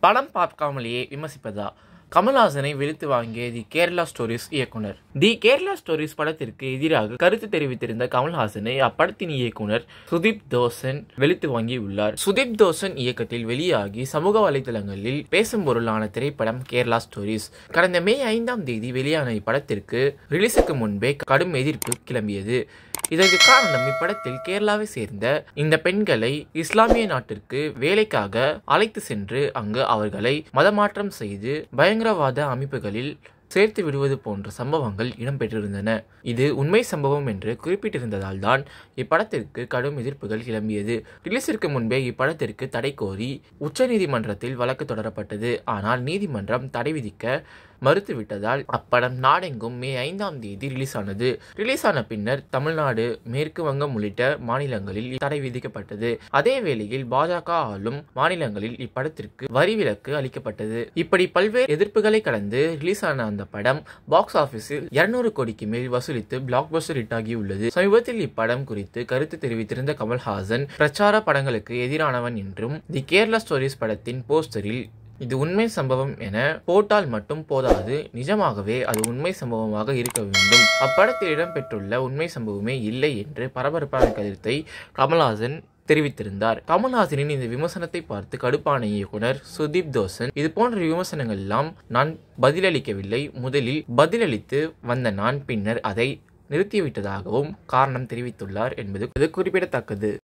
படம் பார்க்காமலேயே விமர்சிப்பதா கமல்ஹாசனை வெளுத்து வாங்கிய தி கேரளா ஸ்டோரிஸ் இயக்குனர் தி கேரளா ஸ்டோரிஸ் படத்திற்கு எதிராக கருத்து தெரிவித்திருந்த கமல்ஹாசனை அப்படத்தின் இயக்குனர் சுதீப் தோசன் வெளுத்து வாங்கியுள்ளார் சுதீப் தோசன் இயக்கத்தில் வெளியாகி சமூக வலைதளங்களில் பேசும் பொருளான திரைப்படம் கேரளா ஸ்டோரிஸ் கடந்த மே ஐந்தாம் தேதி வெளியான இப்படத்திற்கு ரிலீஸுக்கு முன்பே கடும் எதிர்ப்பு கிளம்பியது இதற்கு காரணம் இப்படத்தில் கேரளாவை சேர்ந்த இந்த பெண்களை இஸ்லாமிய நாட்டிற்கு வேலைக்காக அழைத்து சென்று அங்கு அவர்களை மதமாற்றம் செய்து பயங்கரவாத அமைப்புகளில் சேர்த்து விடுவது போன்ற சம்பவங்கள் இடம்பெற்றிருந்தன இது உண்மை சம்பவம் என்று குறிப்பிட்டிருந்ததால் தான் இப்படத்திற்கு கடும் எதிர்ப்புகள் கிளம்பியது ரிலீஸிற்கு முன்பே இப்படத்திற்கு தடை கோரி உச்சநீதிமன்றத்தில் வழக்கு தொடரப்பட்டது ஆனால் நீதிமன்றம் தடை விதிக்க மறுத்துவிட்டதால் அப்படம் நாடெங்கும் மே ஐந்தாம் தேதி ரிலீஸ் ஆனது ரிலீஸ் ஆன பின்னர் தமிழ்நாடு மேற்கு வங்கம் உள்ளிட்ட மாநிலங்களில் தடை விதிக்கப்பட்டது அதே வேளையில் பாஜக ஆளும் மாநிலங்களில் இப்படத்திற்கு வரி விலக்கு அளிக்கப்பட்டது இப்படி பல்வேறு எதிர்ப்புகளை கடந்து ரிலீஸ் ஆன அந்த படம் பாக்ஸ் ஆபீஸில் இருநூறு கோடிக்கு மேல் வசூலித்து பிளாக் பஸ்டர் ஹிட் ஆகியுள்ளது சமீபத்தில் இப்படம் குறித்து கருத்து தெரிவித்திருந்த கமல்ஹாசன் பிரச்சார படங்களுக்கு எதிரானவன் என்றும் தி கேரளா ஸ்டோரிஸ் படத்தின் போஸ்டரில் இது உண்மை சம்பவம் என போட்டால் மட்டும் போதாது நிஜமாகவே அது உண்மை சம்பவமாக இருக்க வேண்டும் அப்படத்தில் இடம்பெற்றுள்ள உண்மை சம்பவமே இல்லை என்று பரபரப்பான கருத்தை கமல்ஹாசன் தெரிவித்திருந்தார் கமல்ஹாசனின் இந்த விமர்சனத்தை பார்த்து கடுப்பான இயக்குனர் சுதீப் தோசன் இது போன்ற விமர்சனங்கள் எல்லாம் நான் பதிலளிக்கவில்லை முதலில் பதிலளித்து வந்த நான் பின்னர் அதை நிறுத்திவிட்டதாகவும் காரணம் தெரிவித்துள்ளார் என்பது குறிப்பிடத்தக்கது